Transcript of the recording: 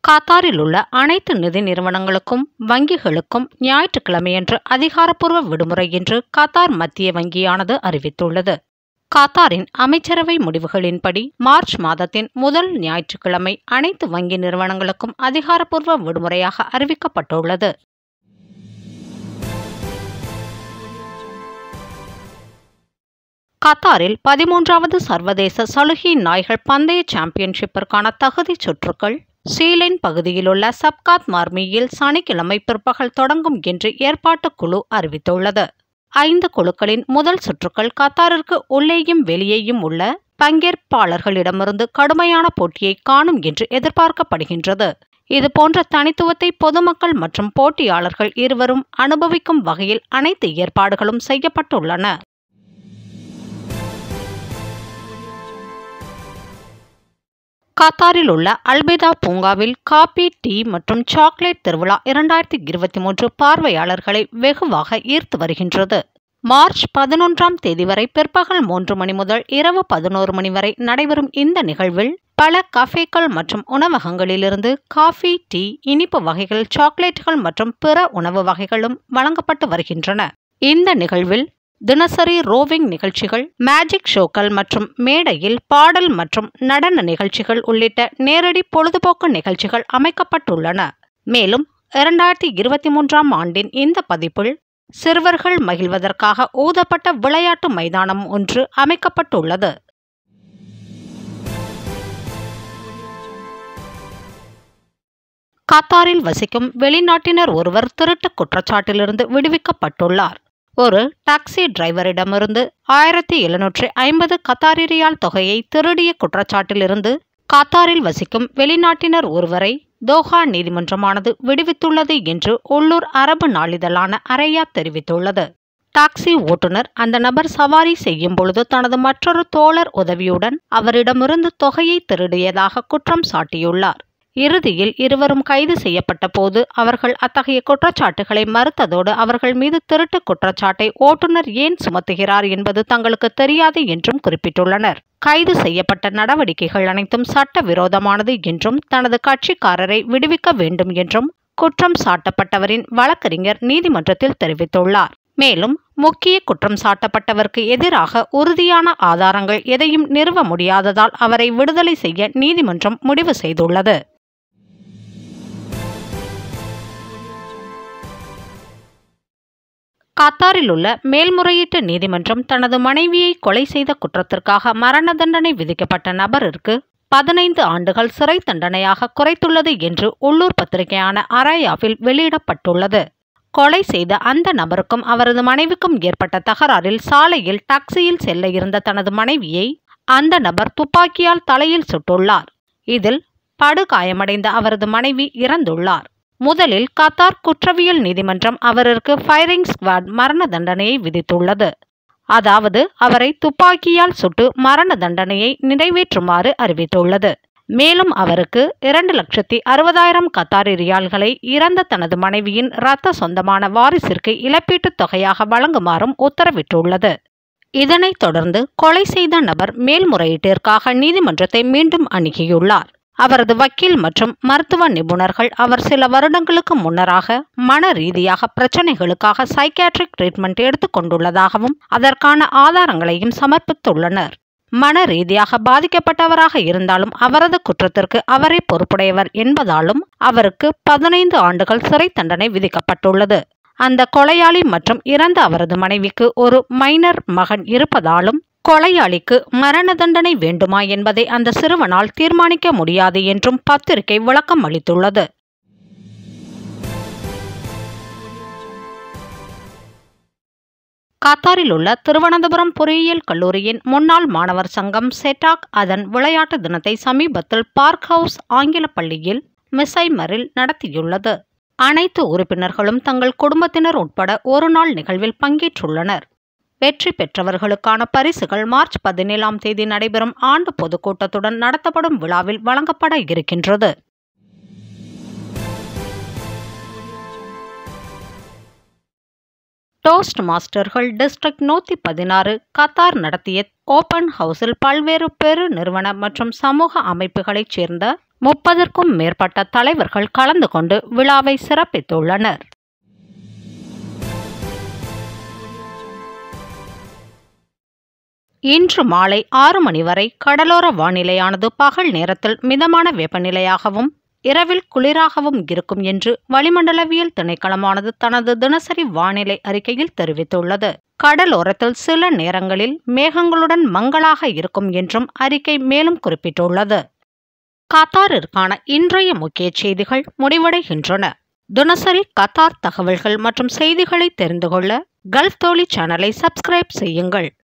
கத்தாரில் உள்ள அனைத்து நிதி நிறுவனங்களுக்கும் வங்கிகளுக்கும் ஞாயிற்றுக்கிழமையன்று அதிகாரப்பூர்வ விடுமுறை என்று கத்தார் மத்திய வங்கியானது அறிவித்துள்ளது கத்தாரின் அமைச்சரவை முடிவுகளின்படி மார்ச் மாதத்தின் முதல் ஞாயிற்றுக்கிழமை அனைத்து வங்கி நிறுவனங்களுக்கும் அதிகாரப்பூர்வ விடுமுறையாக அறிவிக்கப்பட்டுள்ளது கத்தாரில் பதிமூன்றாவது சர்வதேச சலுகை நாய்கள் பந்தய சாம்பியன்ஷிப்பிற்கான தகுதிச் சுற்றுக்கள் சீலைன் பகுதியிலுள்ள சப்காத் மார்மியில் சனிக்கிழமை பிற்பகல் தொடங்கும் என்று ஏற்பாட்டுக் குழு அறிவித்துள்ளது ஐந்து குழுக்களின் முதல் சுற்றுக்கள் கத்தாரிற்கு உள்ளேயும் வெளியேயும் உள்ள பங்கேற்பாளர்களிடமிருந்து கடுமையான போட்டியை காணும் என்று எதிர்பார்க்கப்படுகின்றது இது போன்ற தனித்துவத்தை பொதுமக்கள் மற்றும் போட்டியாளர்கள் இருவரும் அனுபவிக்கும் வகையில் அனைத்து ஏற்பாடுகளும் செய்யப்பட்டுள்ளன கத்தாரில் உள்ள அல்பேதா பூங்காவில் காபி டீ மற்றும் சாக்லேட் திருவிழா இரண்டாயிரத்தி இருபத்தி மூன்று பார்வையாளர்களை வெகுவாக ஈர்த்து வருகின்றது மார்ச் பதினொன்றாம் தேதி வரை பிற்பகல் மூன்று மணி முதல் இரவு பதினோரு மணி வரை நடைபெறும் இந்த நிகழ்வில் பல கஃபேக்கள் மற்றும் உணவகங்களிலிருந்து காஃபி டீ இனிப்பு வகைகள் சாக்லேட்டுகள் மற்றும் பிற உணவு வகைகளும் வழங்கப்பட்டு வருகின்றன இந்த நிகழ்வில் தினசரி ரோவிங் நிகழ்ச்சிகள் மேஜிக் ஷோக்கள் மற்றும் மேடையில் பாடல் மற்றும் நடன நிகழ்ச்சிகள் உள்ளிட்ட நேரடி பொழுதுபோக்கு நிகழ்ச்சிகள் அமைக்கப்பட்டுள்ளன மேலும் இரண்டாயிரத்தி இருபத்தி மூன்றாம் ஆண்டின் இந்த பதிப்பில் சிறுவர்கள் மகிழ்வதற்காக ஊதப்பட்ட விளையாட்டு மைதானம் ஒன்று அமைக்கப்பட்டுள்ளது கத்தாரில் வசிக்கும் வெளிநாட்டினர் ஒருவர் திருட்டு குற்றச்சாட்டிலிருந்து விடுவிக்கப்பட்டுள்ளார் ஒரு டாக்ஸி டிரைவரிடமிருந்து ஆயிரத்தி எழுநூற்றி ஐம்பது கத்தாரி ரியால் தொகையை திருடிய குற்றச்சாட்டிலிருந்து கத்தாரில் வசிக்கும் வெளிநாட்டினர் ஒருவரை தோஹா நீதிமன்றமானது விடுவித்துள்ளது என்று உள்ளூர் அரபு நாளிதழான அரையா தெரிவித்துள்ளது டாக்ஸி ஓட்டுநர் அந்த நபர் சவாரி செய்யும் பொழுது தனது மற்றொரு தோழர் உதவியுடன் அவரிடமிருந்து தொகையை திருடியதாக குற்றம் சாட்டியுள்ளார் இறுதியில் இருவரும் கைது செய்யப்பட்ட போது அவர்கள் அத்தகைய குற்றச்சாட்டுகளை மறுத்ததோடு அவர்கள் மீது திருட்டு குற்றச்சாட்டை ஓட்டுநர் ஏன் சுமத்துகிறார் என்பது தங்களுக்கு தெரியாது என்றும் குறிப்பிட்டுள்ளனர் கைது செய்யப்பட்ட நடவடிக்கைகள் அனைத்தும் சட்டவிரோதமானது என்றும் தனது கட்சிக்காரரை விடுவிக்க வேண்டும் என்றும் குற்றம் சாட்டப்பட்டவரின் வழக்கறிஞர் நீதிமன்றத்தில் தெரிவித்துள்ளார் மேலும் முக்கிய குற்றம் சாட்டப்பட்டவருக்கு எதிராக உறுதியான ஆதாரங்கள் எதையும் நிறுவ முடியாததால் அவரை விடுதலை செய்ய நீதிமன்றம் முடிவு செய்துள்ளது கத்தாரில் உள்ள மேல்முறையீட்டு நீதிமன்றம் தனது மனைவியை கொலை செய்த குற்றத்திற்காக மரண தண்டனை விதிக்கப்பட்ட நபருக்கு பதினைந்து ஆண்டுகள் சிறை தண்டனையாக குறைத்துள்ளது என்று உள்ளூர் பத்திரிகையான அராயாவில் வெளியிடப்பட்டுள்ளது கொலை செய்த அந்த நபருக்கும் அவரது மனைவிக்கும் ஏற்பட்ட தகராறில் சாலையில் டாக்ஸியில் செல்ல இருந்த தனது மனைவியை அந்த நபர் துப்பாக்கியால் தலையில் சுட்டுள்ளார் இதில் படுகாயமடைந்த அவரது மனைவி இறந்துள்ளார் முதலில் கத்தார் குற்றவியல் நீதிமன்றம் அவருக்கு ஃபயரிங் ஸ்குவாட் மரண தண்டனையை விதித்துள்ளது அதாவது அவரை துப்பாக்கியால் சுட்டு மரண தண்டனையை நிறைவேற்றுமாறு அறிவித்துள்ளது மேலும் அவருக்கு இரண்டு லட்சத்தி அறுபதாயிரம் கத்தாரி ரியால்களை இறந்த தனது மனைவியின் இரத்த சொந்தமான வாரிசிற்கு இழப்பீட்டுத் தொகையாக வழங்குமாறும் உத்தரவிட்டுள்ளது இதனைத் தொடர்ந்து கொலை செய்த நபர் மேல்முறையீட்டிற்காக நீதிமன்றத்தை மீண்டும் அணுகியுள்ளார் அவரது வக்கீல் மற்றும் மருத்துவ நிபுணர்கள் அவர் சில வருடங்களுக்கு முன்னராக மன ரீதியாக பிரச்சனைகளுக்காக சைக்காட்ரிக் ட்ரீட்மெண்ட் எடுத்துக்கொண்டுள்ளதாகவும் அதற்கான ஆதாரங்களையும் சமர்ப்பித்துள்ளனர் மன ரீதியாக பாதிக்கப்பட்டவராக இருந்தாலும் அவரது குற்றத்திற்கு அவரே பொறுப்புடையவர் என்பதாலும் அவருக்கு பதினைந்து ஆண்டுகள் சிறை தண்டனை விதிக்கப்பட்டுள்ளது அந்த கொலையாளி மற்றும் இறந்த அவரது மனைவிக்கு ஒரு மைனர் மகன் இருப்பதாலும் கொலையாளிக்கு மரண தண்டனை வேண்டுமா என்பதை அந்த சிறுவனால் தீர்மானிக்க முடியாது என்றும் பத்திரிகை விளக்கம் அளித்துள்ளது கத்தாரில் உள்ள திருவனந்தபுரம் பொறியியல் கல்லூரியின் முன்னாள் மாணவர் சங்கம் செட்டாக் அதன் விளையாட்டு தினத்தை சமீபத்தில் பார்க் ஹவுஸ் ஆங்கில பள்ளியில் மிசைமரில் நடத்தியுள்ளது அனைத்து உறுப்பினர்களும் தங்கள் குடும்பத்தினர் உட்பட ஒரு நாள் நிகழ்வில் பங்கேற்றுள்ளனர் வெற்றி பெற்றவர்களுக்கான பரிசுகள் மார்ச் பதினேழாம் தேதி நடைபெறும் ஆண்டு பொதுக்கூட்டத்துடன் நடத்தப்படும் விழாவில் வழங்கப்பட இருக்கின்றது டோஸ்ட் மாஸ்டர்கள் டிஸ்ட்ரிக்ட் நூற்றி பதினாறு கத்தார் நடத்திய ஓபன் ஹவுஸில் பல்வேறு பெரு நிறுவன மற்றும் சமூக அமைப்புகளைச் சேர்ந்த முப்பதற்கும் மேற்பட்ட தலைவர்கள் கலந்து கொண்டு விழாவை சிறப்பித்துள்ளனர் இன்று மாலை ஆறு மணி வரை கடலோர வானிலையானது பகல் நேரத்தில் மிதமான வெப்பநிலையாகவும் இரவில் குளிராகவும் இருக்கும் என்று வளிமண்டலவியல் திணைக்களமானது தனது தினசரி வானிலை அறிக்கையில் தெரிவித்துள்ளது கடலோரத்தில் சில நேரங்களில் மேகங்களுடன் மங்களாக இருக்கும் என்றும் அறிக்கை மேலும் குறிப்பிட்டுள்ளது கத்தாரிற்கான இன்றைய முக்கிய செய்திகள் முடிவடைகின்றன தினசரி கத்தார் தகவல்கள் மற்றும் செய்திகளை தெரிந்து கொள்ள கல்ஃப் தோழி சேனலை சப்ஸ்கிரைப் செய்யுங்கள்